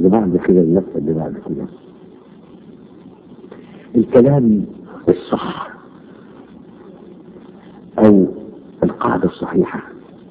اللي بعد كده اللفة اللي بعد كده الكلام الصح أو القاعدة الصحيحة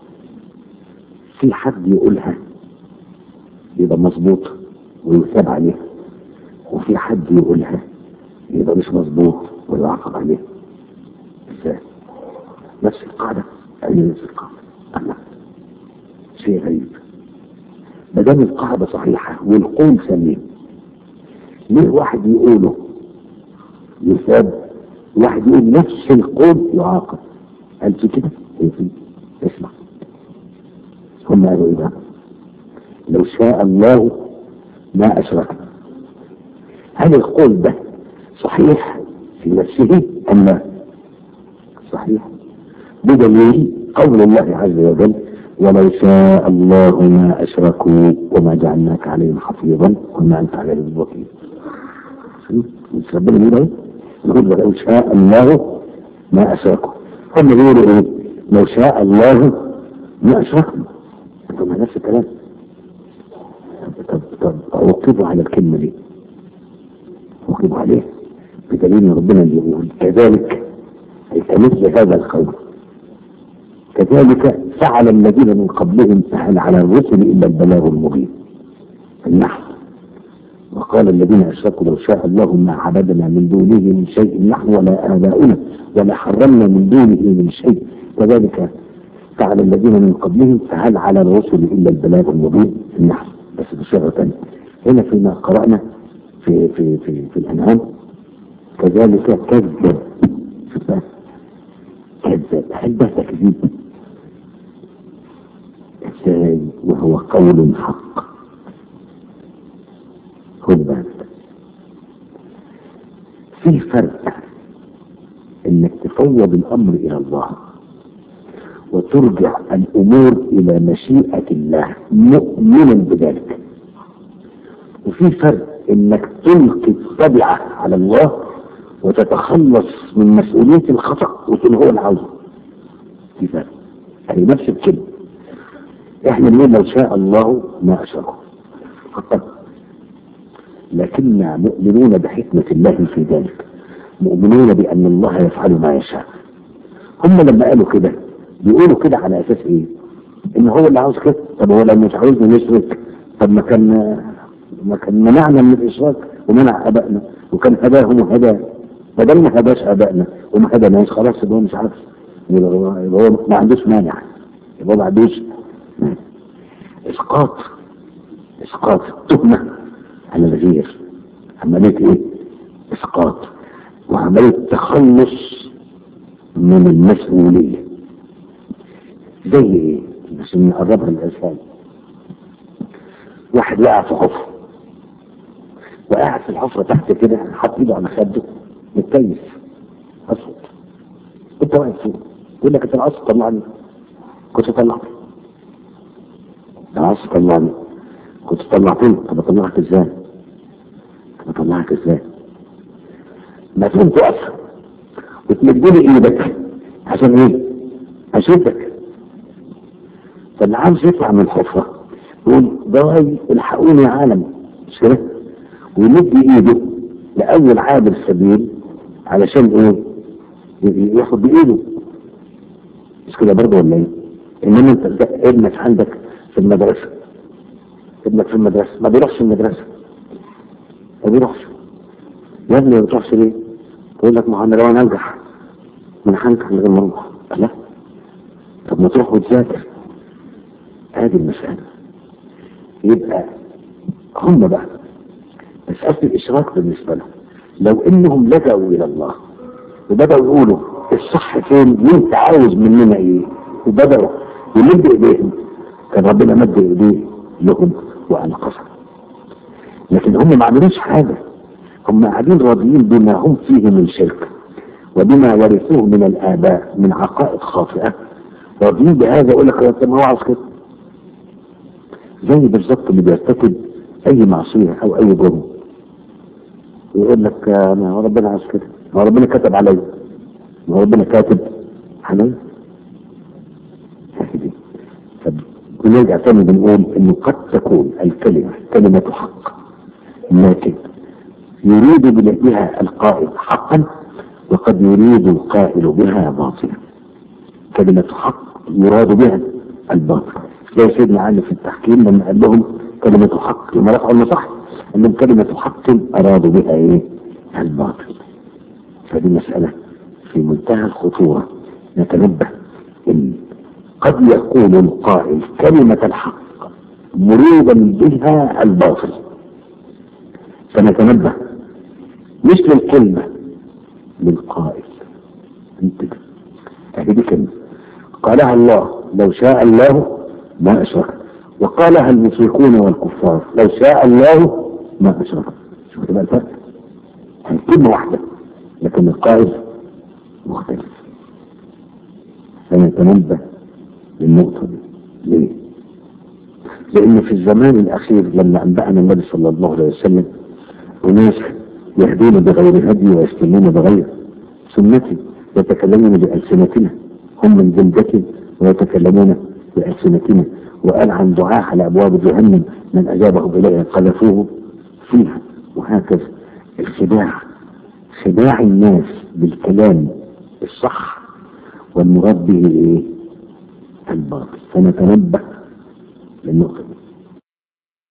في حد يقولها يبقى مظبوط ويثاب عليه وفي حد يقولها يبقى مش مظبوط ويعاقب عليه ازاي نفس القاعدة أي نفس القاعدة أما شيء غريب ما دام القاعدة صحيحة والقول سليم ليه واحد يقوله يثاب واحد يقول نفس القول يعاقب قال في كده ايه في اسمع هم قالوا ايه بقى لو شاء الله ما اشركنا هل القول ده صحيح في نفسه ام لا صحيح بدليل قول الله عز وجل ولو شاء الله ما اشركوا وما جعلناك عليهم حفيظا وما انت عليهم بوكيل مش ربنا بيقول ايه يقول لو شاء الله ما اشركوا هم بيقولوا ايه لو شاء الله ما اشركنا طب ما نفس الكلام طب طب اوقفوا على الكلمه دي اوقفوا عليها بدليل ان ربنا يقول كذلك مثل هذا القول كذلك فعل الذين من قبلهم فهل على الرسل الا البلاغ المبين النحو وقال الذين اشركوا لو شاء الله ما عبدنا من دونه من شيء نحن ولا اباؤنا ولا حرمنا من دونه من شيء كذلك فعل الذين من قبلهم فهل على الرسل الا البلاغ المبين النحو بس بصيغه ثانيه هنا فيما قرانا في في في في الانعام كذلك كذب كذب هل ده تكذيب؟ ازاي وهو قول حق خد بالك في فرق انك تفوض الامر الى الله وترجع الامور الى مشيئة الله مؤمنا بذلك وفي فرق انك تلقي التبعة على الله وتتخلص من مسؤولية الخطأ وتقول هو العوض في فرق يعني نفس الكلمة احنا بنقول لو شاء الله ما اشركوا فقط لكننا مؤمنون بحكمة الله في ذلك مؤمنون بأن الله يفعل ما يشاء هم لما قالوا كده بيقولوا كده على أساس إيه؟ إن هو اللي عاوز كده طب هو لو مش عاوزنا نشرك طب ما كان ما كان منعنا من الإشراك ومنع آبائنا وكان هداهم وهدى بدل ما هداش آبائنا وما هداناش خلاص يبقى هو مش عارف يبقى هو يبقى هو ما عندوش مانع يبقى هو ما عندوش مانع. إسقاط إسقاط التهمة على الغير عملية ايه اسقاط وعملية تخلص من المسؤولية زي ايه عشان نقربها للأسفل واحد وقع في حفرة وقاعد في الحفرة تحت كده حط ايده على خده متكيف اسود انت واقف فوق يقول لك انت العصر طلعني كنت طلعت العصر طلعني كنت طلعتني طب اطلعك ازاي؟ طب اطلعك ازاي؟ ما تقوم تقف وتمد لي ايدك عشان ايه؟ اشدك فاللي عاوز يطلع من الحفره يقول ضاي الحقوني يا عالم مش كده؟ ويمد ايده لاول عابر سبيل علشان ايه؟ ياخد بايده مش كده برضه ولا ايه؟ انما انت ابنك عندك في المدرسه ابنك في المدرسة ما بيروحش المدرسة ما بيروحش يا ابني ما بتروحش ليه؟ يقول لك ما هو انا لو انا انجح من هنجح من غير ما اروح لا طب ما تروح وتذاكر هذه المسألة يبقى هم بقى مسألة الإشراك بالنسبة لهم لو إنهم لجأوا إلى الله وبدأوا يقولوا الصح فين وأنت عاوز مننا إيه وبدأوا يمد إيديهم كان ربنا مد إيديه لهم وأنقذهم لكن هم ما عملوش حاجة هم قاعدين راضيين بما هم فيه من شرك وبما ورثوه من الآباء من عقائد خاطئة راضيين بهذا يقول لك طب ما هو عاوز كده زي بالظبط اللي بيرتكب أي معصية أو أي جرم يقول لك ما هو ربنا عاوز كده ما هو ربنا كتب عليا ما هو ربنا كاتب عليا ونرجع تاني بنقول انه قد تكون الكلمة كلمة حق لكن يريد بها القائل حقا وقد يريد القائل بها باطلا كلمة حق يراد بها الباطل زي سيدنا علي في التحكيم لما قال لهم كلمة حق لما رفعوا انه صح انهم كلمة حق ارادوا بها ايه الباطل فدي مسألة في منتهى الخطورة نتنبه ان قد يقول القائل كلمة الحق مريدا بها الباطل فنتنبه مش للكلمة للقائل انتبه هذه دي كلمة قالها الله لو شاء الله ما أشرك وقالها المشركون والكفار لو شاء الله ما أشرك شوف بقى الفرق كلمة واحدة لكن القائل مختلف فنتنبه للنقطة دي ليه؟ لأن في الزمان الأخير لما أنبأنا النبي صلى الله عليه وسلم أناس يهدون بغير هدي ويستنون بغير سنتي يتكلمون بألسنتنا هم من جلدتي ويتكلمون بألسنتنا وقال عن دعاء على أبواب جهنم من أجابه إليها قذفوه فيها وهكذا الخداع خداع الناس بالكلام الصح والمراد به ايه؟ الباطل فنتنبه للنقطة دي